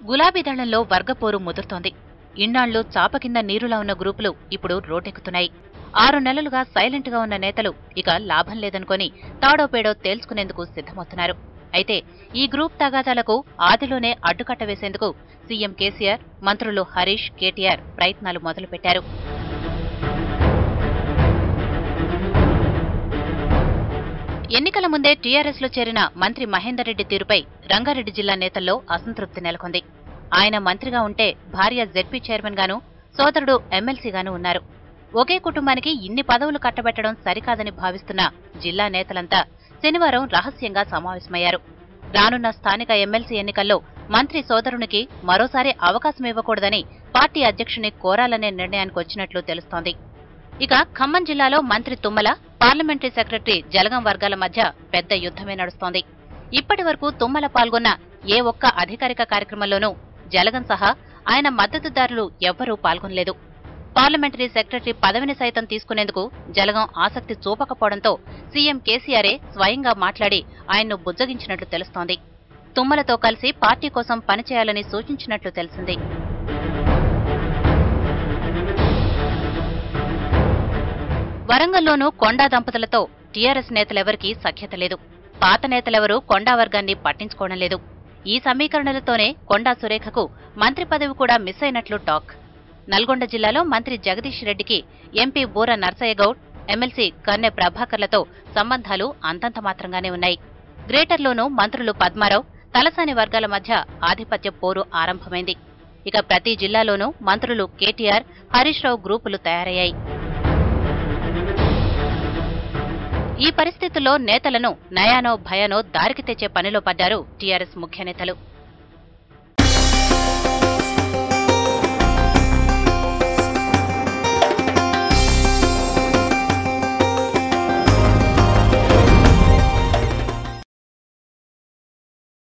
గులాబీ దళంలో వర్గపోరు ముదురుతోంది ఇన్నాళ్లు చాప కింద నీరులా ఉన్న గ్రూపులు ఇప్పుడు రోడ్డెక్కుతున్నాయి ఆరు నెలలుగా సైలెంట్ గా ఉన్న నేతలు ఇక లాభం లేదనుకొని తాడో పేడో తేల్చుకునేందుకు సిద్ధమవుతున్నారు అయితే ఈ గ్రూప్ తగాదాలకు ఆదిలోనే అడ్డుకట్ట వేసేందుకు సీఎం కేసీఆర్ మంత్రులు హరీష్ కేటీఆర్ ప్రయత్నాలు మొదలుపెట్టారు ఎన్నికల ముందే టీఆర్ఎస్ లో చేరిన మంత్రి మహేందర్ రెడ్డి తీరుపై రంగారెడ్డి జిల్లా నేతల్లో అసంతృప్తి నెలకొంది ఆయన మంత్రిగా ఉంటే భార్య జెడ్పీ చైర్మన్ గాను సోదరుడు ఎమ్మెల్సీగాను ఉన్నారు ఒకే కుటుంబానికి ఇన్ని పదవులు కట్టబెట్టడం సరికాదని భావిస్తున్న జిల్లా నేతలంతా శనివారం రహస్యంగా సమావేశమయ్యారు రానున్న స్థానిక ఎమ్మెల్సీ ఎన్నికల్లో మంత్రి సోదరునికి మరోసారి అవకాశం ఇవ్వకూడదని పార్టీ అధ్యక్షుని కోరాలనే నిర్ణయానికి వచ్చినట్లు తెలుస్తోంది ఇక ఖమ్మం జిల్లాలో మంత్రి తుమ్మల పార్లమెంటరీ సెక్రటరీ జలగం వర్గాల మధ్య పెద్ద యుద్ధమే నడుస్తోంది ఇప్పటి వరకు తుమ్మల పాల్గొన్న ఏ ఒక్క అధికారిక కార్యక్రమంలోనూ జలగం సహా ఆయన మద్దతుదారులు ఎవ్వరూ పాల్గొనలేదు పార్లమెంటరీ సెక్రటరీ పదవిని సైతం తీసుకునేందుకు జలగం ఆసక్తి చూపకపోవడంతో సీఎం కేసీఆరే స్వయంగా మాట్లాడి ఆయన్ను బుజ్జగించినట్లు తెలుస్తోంది తుమ్మలతో కలిసి పార్టీ కోసం పనిచేయాలని సూచించినట్లు తెలిసింది వరంగల్లోనూ కొండా దంపతులతో టీఆర్ఎస్ నేతలెవరికీ సఖ్యత లేదు పాత నేతలెవరూ కొండా వర్గాన్ని పట్టించుకోవడం లేదు ఈ సమీకరణలతోనే కొండా సురేఖకు మంత్రి పదవి కూడా మిస్ అయినట్లు టాక్ నల్గొండ జిల్లాలో మంత్రి జగదీష్ రెడ్డికి ఎంపీ బూర నర్సయ్య గౌడ్ ఎమ్మెల్సీ కన్నె ప్రభాకర్లతో సంబంధాలు అంతంత మాత్రంగానే ఉన్నాయి గ్రేటర్లోనూ మంత్రులు పద్మారావు తలసాని వర్గాల మధ్య ఆధిపత్య పోరు ఆరంభమైంది ఇక ప్రతి జిల్లాలోనూ మంత్రులు కేటీఆర్ హరీష్ రావు గ్రూపులు తయారయ్యాయి ఈ పరిస్థితుల్లో నేతలను నయానో భయానో దారికి తెచ్చే పనిలో పడ్డారు టీఆర్ఎస్ ముఖ్య నేతలు